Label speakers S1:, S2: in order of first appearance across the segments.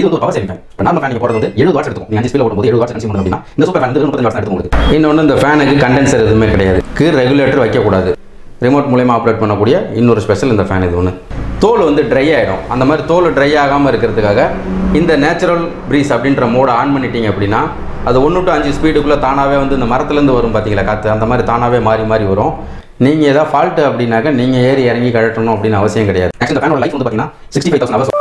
S1: இது வந்து ஒரு பவர் சேவிங் ஃபேன் இப்போ நார்மல் ஃபேன் நீங்கள் போடுறது வந்து எழுபது வாட்ஸ் எடுக்கும் நீங்கள் அஞ்சு ஸ்பீடில் ஓடும்போது எழுபது வாட்ஸ் கன்சியூம் பண்ணுங்க அப்படின்னா இந்த சூப்பர் ஃபேன் வந்து முப்பத்தஞ்சு வாட்ஸ் எடுக்கும் உங்களுக்கு இன்னொன்று இந்த ஃபேனுக்கு கண்டென்சர் எதுவுமே கிடையாது ரெகுலேட்டர் வைக்கக்கூடாது ரிமோட் மூலயமா ஆப்ரேட் பண்ணக்கூடிய இன்னொரு ஸ்பெஷல் இந்த ஃபேன் இது ஒன்று தோல் வந்து ட்ரை ஆகிடும் அந்த மாதிரி தோல் ட்ரை ஆகாமல் இருக்கிறதுக்காக இந்த நேச்சுரல் ப்ரீஸ் அப்படின்ற மோடை ஆன் பண்ணிட்டீங்க அப்படின்னா அது ஒன்று டு அஞ்சு ஸ்பீடுக்குள்ளே தானாகவே வந்து இந்த மரத்துலேருந்து வரும் பார்த்தீங்களா காற்று அந்த மாதிரி தானாகவே மாறி மாறி வரும் நீங்கள் ஏதாவது ஃபால்ட்டு அப்படின்னாக்க நீங்கள் ஏறி இறங்கி கழட்டணும் அப்படின்னு அவசியம் கிடையாது ஆக்சுவலி இந்த ஃபேனோட லைஃப் வந்து பார்த்தீங்கன்னா சிக்ஸ்டி ஃபைவ் தௌசண்ட் ஹவர்ஸ்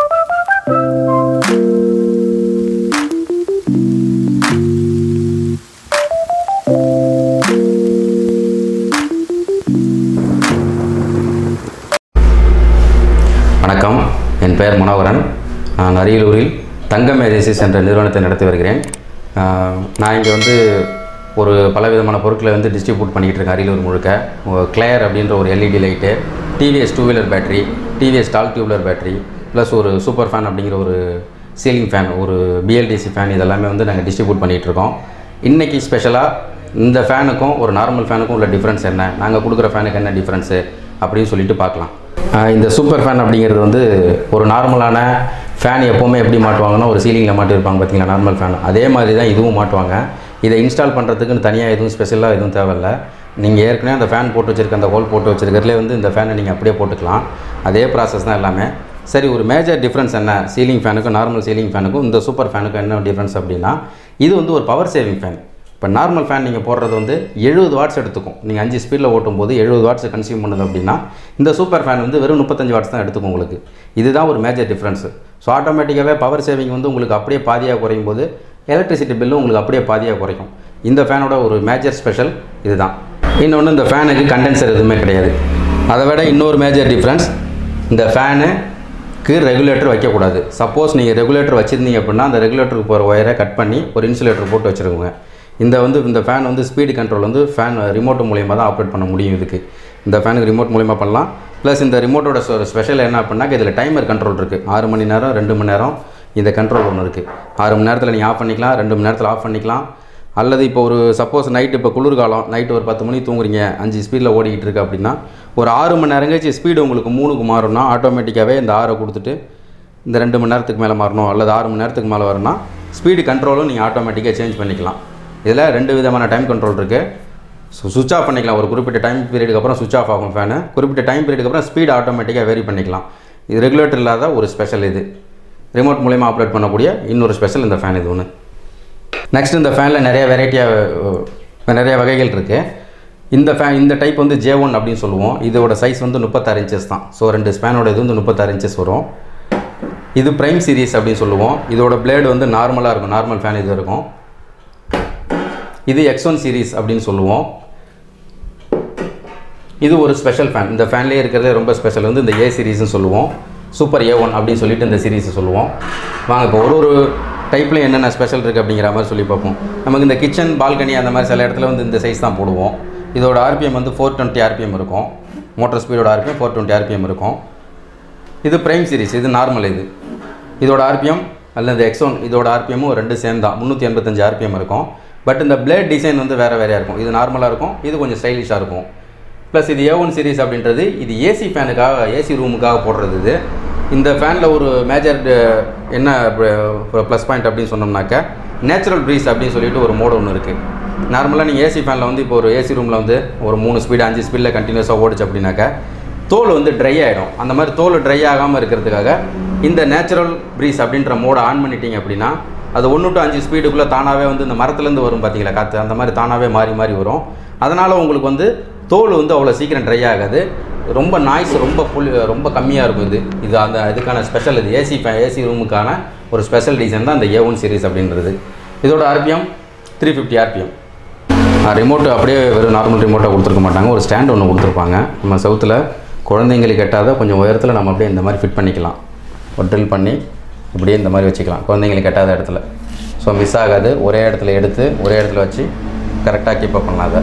S1: வணக்கம் என் பெயர் மனோகரன் நான் அரியலூரில் தங்கம் ஏஜென்சிஸ் என்ற நிறுவனத்தை நடத்தி வருகிறேன் ஆஹ் நான் இங்கே வந்து ஒரு பலவிதமான பொருட்களை வந்து டிஸ்ட்ரிபியூட் பண்ணிக்கிட்டு இருக்கேன் அரியலூர் முழுக்க கிளேயர் அப்படின்ற ஒரு LED light TVS two wheeler battery TVS tall tubular battery plus ஒரு சூப்பர் ஃபேன் அப்படிங்கிற ஒரு சீலிங் ஃபேன் ஒரு பிஎல்டிசி ஃபேன் இதெல்லாமே வந்து நாங்கள் டிஸ்ட்ரிபியூட் பண்ணிகிட்டு இருக்கோம் இன்றைக்கி ஸ்பெஷலாக இந்த ஃபேனுக்கும் ஒரு நார்மல் ஃபேனுக்கும் உள்ள டிஃப்ரென்ஸ் என்ன நாங்கள் கொடுக்குற ஃபேனுக்கு என்ன டிஃப்ரென்ஸு அப்படின்னு சொல்லிட்டு பார்க்கலாம் ஆஹ் இந்த சூப்பர் ஃபேன் அப்படிங்கிறது வந்து ஒரு நார்மலான ஃபேன் எப்போவுமே எப்படி மாட்டுவாங்கன்னா ஒரு சீலிங்கில் மாட்டியிருப்பாங்க பார்த்தீங்களா நார்மல் ஃபேன் அதே மாதிரி தான் இதுவும் மாட்டுவாங்க இதை இன்ஸ்டால் பண்ணுறதுக்குன்னு தனியாக எதுவும் ஸ்பெஷலாக எதுவும் தேவையில்ல நீங்கள் ஏற்கனவே அந்த ஃபேன் போட்டு வச்சிருக்க அந்த ஹோல் போட்டு வச்சிருக்கிறதுலே வந்து இந்த ஃபேனை நீங்கள் அப்படியே போட்டுக்கலாம் அதே ப்ராசஸ் தான் எல்லாமே சரி ஒரு மேஜர் டிஃப்ரென்ஸ் என்ன சீலிங் ஃபேனுக்கும் நார்மல் சீலிங் ஃபேனுக்கும் இந்த சூப்பர் ஃபேனுக்கும் என்ன டிஃப்ரென்ஸ் அப்படின்னா இது வந்து ஒரு பவர் சேவிங் ஃபேன் இப்போ நார்மல் ஃபேன் நீங்கள் போடுறது வந்து எழுபது வாட்ஸ் எடுத்துக்கும் நீங்கள் அஞ்சு ஸ்பீடில் ஓட்டும் போது எழுபது வாட்ஸ் கன்சியூம் பண்ணுது அப்படின்னா இந்த சூப்பர் ஃபேன் வந்து வெறும் முப்பத்தஞ்சு வாட்ஸ் தான் எடுத்துக்கும் உங்களுக்கு இதுதான் ஒரு மேஜர் டிஃப்ரென்ஸு ஸோ ஆட்டோமேட்டிக்காகவே பவர் சேவிங் வந்து உங்களுக்கு அப்படியே பாதியாக குறையும் போது எலக்ட்ரிசிட்டி பில்லும் உங்களுக்கு அப்படியே பாதியாக குறைக்கும் இந்த ஃபேனோட ஒரு மேஜர் ஸ்பெஷல் இதுதான் இன்னொன்று இந்த ஃபேனுக்கு கண்டென்சர் எதுவுமே கிடையாது அதை விட இன்னொரு மேஜர் டிஃப்ரென்ஸ் இந்த ஃபேனுக்கு ரெகுலேட்டர் வைக்கக்கூடாது சப்போஸ் நீங்கள் ரெகுலேட்டர் வச்சுருந்தீங்க அப்படின்னா அந்த ரெகுலேட்டருக்கு போகிற ஒயரை கட் பண்ணி ஒரு இன்சுலேட்டர் போட்டு வச்சுருக்கோங்க இந்த வந்து இந்த ஃபேன் வந்து ஸ்பீடு கண்ட்ரோல் வந்து ஃபேன் ரிமோட் மூலியமாக தான் ஆப்ரேட் பண்ண முடியும் இதுக்கு இந்த ஃபேனுக்கு ரிமோட் மூலியமாக பண்ணலாம் ப்ளஸ் இந்த ரிமோட்டோட ஸ்பெஷல் என்ன அப்படின்னாக்க இதில் டைமர் கண்ட்ரோல் இருக்குது ஆறு மணி நேரம் ரெண்டு மணி நேரம் இந்த கண்ட்ரோல் ஒன்று இருக்குது ஆறு மணி நேரத்தில் நீங்கள் ஆஃப் பண்ணிக்கலாம் ரெண்டு மணி நேரத்தில் ஆஃப் பண்ணிக்கலாம் அல்லது இப்போ ஒரு சப்போஸ் நைட்டு இப்போ குளிர்காலம் நைட்டு ஒரு பத்து மணிக்கு தூங்குறீங்க அஞ்சு ஸ்பீடில் ஓடிக்கிட்டு இருக்கு அப்படின்னா ஒரு ஆறு மணி நேரம் கழிச்சு ஸ்பீடு உங்களுக்கு மூணுக்கு மாறும்னா ஆட்டோமேட்டிக்காகவே இந்த ஆறை கொடுத்துட்டு இந்த ரெண்டு மணி நேரத்துக்கு மேலே மாறணும் அல்லது ஆறு மணி நேரத்துக்கு மேலே வரணும்னா ஸ்பீடு கண்ட்ரோலும் நீங்கள் ஆட்டோமேட்டிக்காக சேஞ்ச் பண்ணிக்கலாம் இதில் ரெண்டு விதமான டைம் கண்ட்ரோல் இருக்குது ஸோ சுவிச் ஆஃப் பண்ணிக்கலாம் ஒரு குறிப்பிட்ட டைம் பீரியடுக்கு அப்புறம் சுவிச் ஆஃப் ஆகும் ஃபேனு குறிப்பிட்ட டைம் பீரியடுக்கு அப்புறம் ஸ்பீடு ஆட்டோமேட்டிக்காக வேரி பண்ணிக்கலாம் இது ரெகுலேட்டர் இல்லாத ஒரு ஸ்பெஷல் இது ரிமோட் மூலயமா ஆப்ரேட் பண்ணக்கூடிய இன்னொரு ஸ்பெஷல் இந்த ஃபேன் இது ஒன்று நெக்ஸ்ட் இந்த ஃபேனில் நிறைய வெரைட்டியாக நிறைய வகைகள் இருக்குது இந்த ஃபேன் இந்த டைப் வந்து ஜே ஒன் அப்படின்னு சொல்லுவோம் இதோட சைஸ் வந்து முப்பத்தாறு இன்ச்சஸ் தான் ஸோ ரெண்டு ஸ்பேனோட இது வந்து முப்பத்தாறு இன்ச்சஸ் வரும் இது ப்ரைம் சீரிஸ் அப்படின்னு சொல்லுவோம் இதோட பிளேடு வந்து நார்மலாக இருக்கும் நார்மல் ஃபேன் இது இருக்கும் இது எக்ஸ் ஒன் சீரிஸ் அப்படின்னு சொல்லுவோம் இது ஒரு ஸ்பெஷல் ஃபேன் இந்த ஃபேன்லேயே இருக்கிறதே ரொம்ப ஸ்பெஷல் வந்து இந்த ஏ சீரிஸ்னு சொல்லுவோம் சூப்பர் ஏ ஒன் அப்படின்னு சொல்லிட்டு இந்த சீரிஸை சொல்லுவோம் வாங்க இப்போ ஒரு ஒரு டைப்லையும் என்னென்ன ஸ்பெஷல் இருக்குது அப்படிங்கிற மாதிரி சொல்லி பார்ப்போம் நமக்கு இந்த கிச்சன் பால்கனி அந்த மாதிரி சில இடத்துல வந்து இந்த சைஸ் தான் போடுவோம் இதோட ஆர்பிஎம் வந்து ஃபோர் டுவெண்ட்டி ஆர்பிஎம் இருக்கும் மோட்டர் ஸ்பீடோட ஆர்பிஎம் ஃபோர் டுவெண்ட்டி ஆர்பிஎம் இருக்கும் இது ப்ரைம் சீரிஸ் இது நார்மல் இது இதோட ஆர்பிஎம் அல்லது எக்ஸ் ஒன் இதோட ஆர்பிஎம்மும் ரெண்டு சேம் தான் முந்நூற்றி எண்பத்தஞ்சு ஆர்பிஎம் இருக்கும் பட் இந்த பிளேட் டிசைன் வந்து வேறு வேறையாக இருக்கும் இது நார்மலாக இருக்கும் இது கொஞ்சம் ஸ்டைலிஷாக இருக்கும் ப்ளஸ் இது ஏ ஒன் சீரிஸ் அப்படின்றது இது ஏசி ஃபேனுக்காக ஏசி ரூமுக்காக போடுறது இது இந்த ஃபேனில் ஒரு மேஜர் என்ன ப்ளஸ் பாயிண்ட் அப்படின்னு சொன்னோம்னாக்க நேச்சுரல் ப்ரீஸ் அப்படின்னு சொல்லிட்டு ஒரு மோடு ஒன்று இருக்குது நார்மலாக நீங்கள் ஏசி ஃபேனில் வந்து இப்போ ஒரு ஏசி ரூமில் வந்து ஒரு மூணு ஸ்பீடு அஞ்சு ஸ்பீடில் கண்டினியூஸாக ஓடிச்சு அப்படின்னாக்க தோல் வந்து ட்ரை ஆகிடும் அந்த மாதிரி தோல் ட்ரை ஆகாமல் இருக்கிறதுக்காக இந்த நேச்சுரல் ப்ரீஸ் அப்படின்ற மோடை ஆன் பண்ணிட்டீங்க அப்படின்னா அது ஒன்று டு அஞ்சு ஸ்பீடுக்குள்ளே தானாகவே வந்து இந்த மரத்துலேருந்து வரும் பார்த்தீங்களா காற்று அந்த மாதிரி தானாகவே மாறி மாறி வரும் அதனால் உங்களுக்கு வந்து தோல் வந்து அவ்வளோ சீக்கிரம் ட்ரை ஆகாது ரொம்ப நாய்ஸ் ரொம்ப புல் ரொம்ப கம்மியாக இருக்கும் இது இது அந்த இதுக்கான ஸ்பெஷல் இது ஏசி ஏசி ரூமுக்கான ஒரு ஸ்பெஷல் டிசைன் தான் இந்த ஏ ஒன் சீரிஸ் அப்படின்றது இதோட RPM three fifty RPM remote அப்படியே வெறும் நார்மல் ரிமோட்டாக கொடுத்துருக்க மாட்டாங்க ஒரு ஸ்டாண்ட் ஒன்று கொடுத்துருப்பாங்க நம்ம சவுத்தில் குழந்தைங்களுக்கு எட்டாத கொஞ்சம் உயரத்தில் நம்ம அப்படியே இந்த மாதிரி ஃபிட் பண்ணிக்கலாம் ஒரு ட்ரில் பண்ணி இப்படியே இந்த மாதிரி வச்சுக்கலாம் குழந்தைங்களுக்கு எட்டாத இடத்துல ஸோ மிஸ் ஆகாது ஒரே இடத்துல எடுத்து ஒரே இடத்துல வச்சு கரெக்டாக கீப்பப் பண்ணலாம் அதை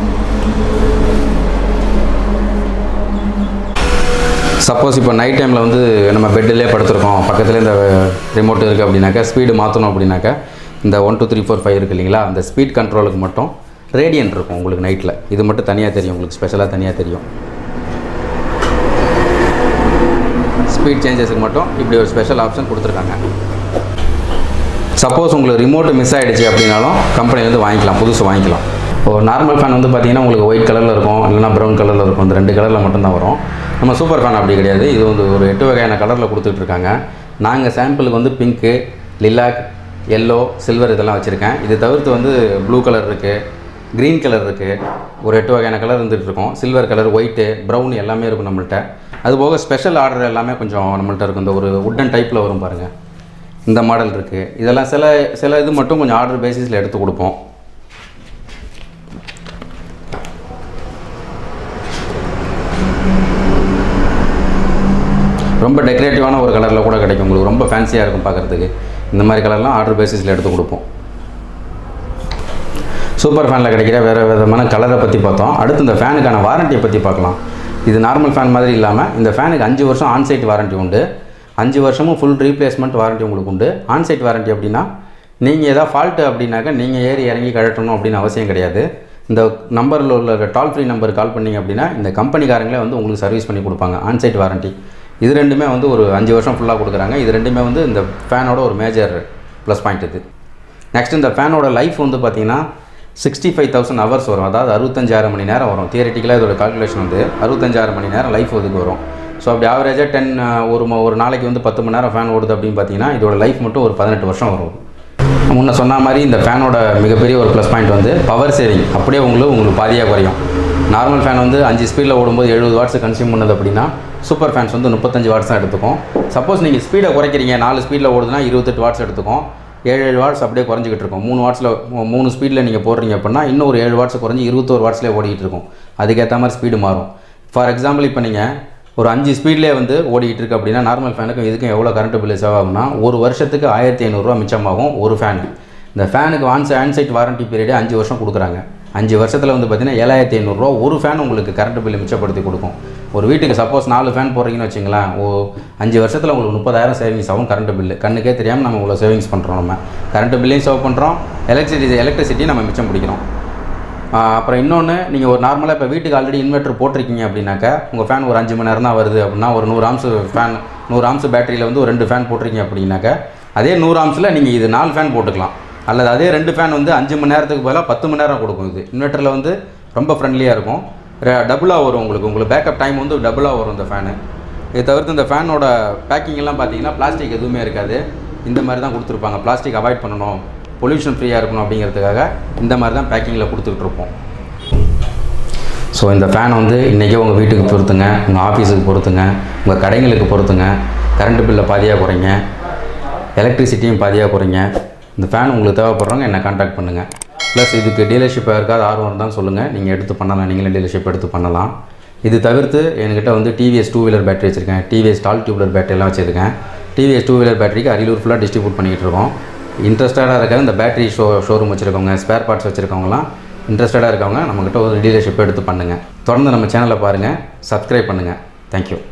S1: சப்போஸ் இப்போ நைட் டைமில் வந்து நம்ம பெட்டிலே படுத்துருக்கோம் பக்கத்தில் இந்த ரிமோட் இருக்குது அப்படின்னாக்கா ஸ்பீடு மாற்றணும் அப்படின்னாக்கா இந்த one two three four five இருக்குது இல்லைங்களா அந்த ஸ்பீட் கண்ட்ரோலுக்கு மட்டும் ரேடியன்ட் இருக்கும் உங்களுக்கு நைட்டில் இது மட்டும் தனியாக தெரியும் உங்களுக்கு ஸ்பெஷலாக தனியாக தெரியும் ஸ்பீட் சேஞ்சஸுக்கு மட்டும் இப்படி ஒரு ஸ்பெஷல் ஆப்ஷன் கொடுத்துருக்காங்க சப்போஸ் உங்களுக்கு ரிமோட் மிஸ் ஆகிடுச்சு அப்படின்னாலும் கம்பெனிலேருந்து வாங்கிக்கலாம் புதுசு வாங்கிக்கலாம் இப்போ நார்மல் ஃபேன் வந்து பார்த்தீங்கன்னா உங்களுக்கு ஒயிட் கலரில் இருக்கும் இல்லைனா ப்ரௌன் கலரில் இருக்கும் இந்த ரெண்டு கலரில் மட்டும்தான் வரும் நம்ம சூப்பர் ஃபேன் அப்படி கிடையாது இது வந்து ஒரு எட்டு வகையான கலரில் கொடுத்துட்ருக்காங்க நாங்கள் சாம்பிளுக்கு வந்து பிங்க்கு லிலாக் எல்லோ சில்வர் இதெல்லாம் வச்சுருக்கேன் இது தவிர்த்து வந்து ப்ளூ கலர் இருக்குது க்ரீன் கலர் இருக்குது ஒரு எட்டு வகையான கலர் இருந்துகிட்டு இருக்கும் சில்வர் கலர் ஒயிட்டு ப்ரௌன் எல்லாமே இருக்கும் நம்மள்ட்ட அது போக ஸ்பெஷல் ஆர்டர் எல்லாமே கொஞ்சம் நம்மள்ட்ட இருக்கும் இந்த ஒரு உட்டன் டைப்பில் வரும் பாருங்கள் இந்த மாடல் இருக்குது இதெல்லாம் சில சில இது மட்டும் கொஞ்சம் ஆர்டர் பேசிஸில் எடுத்து கொடுப்போம் ரொம்ப டெக்கரேட்டிவான ஒரு கலரில் கூட கிடைக்கும் உங்களுக்கு ரொம்ப ஃபேன்சியாக இருக்கும் பார்க்குறதுக்கு இந்த மாதிரி கலர்லாம் ஆர்டர் பேசிஸில் எடுத்து கொடுப்போம் சூப்பர் ஃபேனில் கிடைக்கிற வேறு விதமான கலரை பற்றி பார்த்தோம் அடுத்து இந்த ஃபேனுக்கான வாரண்டியை பற்றி பார்க்கலாம் இது நார்மல் ஃபேன் மாதிரி இல்லாமல் இந்த ஃபேனுக்கு அஞ்சு வருஷம் ஆன்சைட் வாரண்டி உண்டு அஞ்சு வருஷமும் ஃபுல் ரீப்ளேஸ்மெண்ட் வாரண்டி உங்களுக்கு உண்டு ஆன்சைட் வாரண்டி அப்படின்னா நீங்கள் எதாவது ஃபால்ட்டு அப்படின்னாக்கா நீங்கள் ஏறி இறங்கி கழட்டணும் அப்படின்னு அவசியம் கிடையாது இந்த நம்பரில் உள்ள டால் ஃப்ரீ நம்பர் கால் பண்ணீங்க அப்படின்னா இந்த கம்பெனிக்காரங்களே வந்து உங்களுக்கு சர்வீஸ் பண்ணி கொடுப்பாங்க ஆன்சைட் வாரண்டி இது ரெண்டுமே வந்து ஒரு அஞ்சு வருஷம் ஃபுல்லாக கொடுக்குறாங்க இது ரெண்டுமே வந்து இந்த ஃபேனோட ஒரு மேஜர் ப்ளஸ் பாயிண்ட் இது நெக்ஸ்ட் இந்த ஃபேனோட லைஃப் வந்து பார்த்தீங்கன்னா சிக்ஸ்டி ஃபைவ் தௌசண்ட் ஹவர்ஸ் வரும் அதாவது அறுபத்தஞ்சாயிரம் மணி நேரம் வரும் தியரட்டிக்கலாக இதோட கால்குலேஷன் வந்து அறுபத்தஞ்சாயிரம் மணி நேரம் லைஃப் ஒதுக்கு வரும் ஸோ அப்படி ஆவரேஜாக டென் ஒரு ம- ஒரு நாளைக்கு வந்து பத்து மணி நேரம் ஃபேன் ஓடுது அப்படின்னு பார்த்தீங்கன்னா இதோட லைஃப் மட்டும் ஒரு பதினெட்டு வருஷம் வரும் முன்ன சொன்ன மாதிரி இந்த ஃபேனோட மிகப்பெரிய ஒரு ப்ளஸ் பாயிண்ட் வந்து பவர் சேவிங் அப்படியே உங்களுக்கு உங்களுக்கு பாதியாக குறையும் நார்மல் ஃபேன் வந்து அஞ்சு ஸ்பீடில் ஓடும்போது எழுபது வாட்ஸ் கன்சியூம் பண்ணுது அப்படின்னா சூப்பர் ஃபேன்ஸ் வந்து முப்பத்தஞ்சு வாட்ஸ் தான் எடுத்துக்கும் சப்போஸ் நீங்கள் ஸ்பீடை குறைக்கிறீங்க நாலு ஸ்பீடில் ஓடுதுன்னா இருபத்தெட்டு வாட்ஸ் எடுத்துக்கும் ஏழு ஏழு வாட்ஸ் அப்படியே குறைஞ்சிக்கிட்டு இருக்கும் மூணு வாட்ஸில் மூணு ஸ்பீடில் நீங்கள் போடுறீங்க அப்படின்னா இன்னும் ஒரு ஏழு வாட்ஸ் குறைஞ்சி இருபத்தோரு வாட்ஸ்லேயே ஓடிக்கிட்டு இருக்கும் அதுக்கேற்ற மாதிரி ஸ்பீடு மாறும் ஃபார் எக்ஸாம்பிள் இப்போ நீங்கள் ஒரு அஞ்சு ஸ்பீட்லேயே வந்து ஓடிக்கிட்டு இருக்கு அப்படின்னா நார்மல் ஃபேனுக்கும் இதுக்கும் எவ்வளோ கரண்ட் பில் சேவ் ஆகும்னா ஒரு வருஷத்துக்கு ஆயிரத்தி ஐநூறுரூவா மிச்சமாகும் ஒரு ஃபேனு இந்த ஃபேனுக்கு ஆன்சை ஆன்சைட் வாரண்டி பீரியடே அஞ்சு வருஷம் கொடுக்குறாங்க அஞ்சு வருஷத்தில் வந்து பார்த்தீங்கன்னா ஏழாயிரத்தி ஐநூறுரூவா ஒரு ஃபேன் உங்களுக்கு கரண்ட் பில் மிச்சப்படுத்தி கொடுக்கும் ஒரு வீட்டுக்கு சப்போஸ் நாலு ஃபேன் போடுறீங்கன்னு வச்சுங்களேன் ஓ அஞ்சு வருஷத்தில் உங்களுக்கு முப்பதாயிரம் சேவிங்ஸ் ஆகும் கரண்ட் பில்லு கண்ணுக்கே தெரியாமல் நம்ம இவ்வளோ சேவிங்ஸ் பண்ணுறோம் நம்ம கரண்ட் பில்லையும் சேவ் பண்ணுறோம் எலக்ட்ரிசிட்டி எலக்ட்ரிசிட்டியும் நம்ம மிச்சம் பிடிக்கிறோம் ஆஹ் அப்புறம் இன்னொன்று நீங்கள் ஒரு நார்மலாக இப்போ வீட்டுக்கு ஆல்ரெடி இன்வெர்ட்டர் போட்டிருக்கீங்க அப்படின்னாக்கா உங்கள் ஃபேன் ஒரு அஞ்சு மணி நேரம் தான் வருது அப்படின்னா ஒரு நூறு ஆம்ஸ் ஃபேன் நூறு ஆம்ஸ் பேட்டரியில் வந்து ஒரு ரெண்டு ஃபேன் போட்டிருக்கீங்க அப்படின்னாக்கா அதே நூறு ஆம்ஸில் நீங்கள் இது நாலு ஃபேன் போட்டுக்கலாம் அல்லது அதே ரெண்டு ஃபேன் வந்து அஞ்சு மணி நேரத்துக்கு பதிலாக பத்து மணி நேரம் கொடுக்கும் இது இன்வெர்ட்டரில் வந்து ரொம்ப ஃப்ரெண்ட்லியாக இருக்கும் டபுளாக வரும் உங்களுக்கு உங்களுக்கு பேக்கப் டைம் வந்து டபுளாக வரும் இந்த ஃபேனு இது தவிர்த்து இந்த ஃபேனோட பேக்கிங் எல்லாம் பார்த்தீங்கன்னா பிளாஸ்டிக் எதுவுமே இருக்காது இந்த மாதிரி தான் கொடுத்துருப்பாங்க பிளாஸ்டிக் அவாய்ட் பண்ணணும் பொல்யூஷன் ஃப்ரீயாக இருக்கணும் அப்படிங்கிறதுக்காக இந்த மாதிரி தான் பேக்கிங்கில் கொடுத்துக்கிட்டு இருப்போம் ஸோ இந்த ஃபேன் வந்து இன்றைக்கே உங்கள் வீட்டுக்கு பொறுத்துங்க உங்கள் ஆஃபீஸுக்கு பொறுத்துங்க உங்கள் கடைங்களுக்கு பொறுத்துங்க கரண்ட் பில்லை பாதியாக குறைங்க எலக்ட்ரிசிட்டியும் பாதியாக குறைங்க இந்த ஃபேன் உங்களுக்கு தேவைப்படுறவங்க என்னை காண்டாக்ட் பண்ணுங்கள் ப்ளஸ் இதுக்கு டீலர்ஷிப் யாருக்காவது ஆர்வம் இருந்தால் சொல்லுங்கள் நீங்கள் எடுத்து பண்ணலாம் நீங்களே டீலர்ஷிப் எடுத்து பண்ணலாம் இது தவிர்த்து என்கிட்ட வந்து டிவிஎஸ் டூ வீலர் பேட்டரி வச்சுருக்கேன் டிவிஎஸ் டால் டியூப்லர் பேட்டரியெல்லாம் வச்சுருக்கேன் டிவிஎஸ் டூ வீலர் பேட்டரிக்கு அரியலூர் ஃபுல்லாக டிஸ்ட்ரிபியூட் பண்ணிகிட்டு இருக்கோம் இன்ட்ரெஸ்டடாக இருக்க இந்த பேட்டரி ஷோ ஷோரூம் வச்சுருக்கவங்க ஸ்பேர் பார்ட்ஸ் வச்சுருக்கவங்களாம் இன்ட்ரெஸ்டடாக இருக்கவங்க நம்மக்கிட்ட ஒரு டீலர்ஷிப் எடுத்து பண்ணுங்கள் தொடர்ந்து நம்ம சேனலை பாருங்கள் சப்ஸ்கிரைப் பண்ணுங்கள் தேங்க்யூ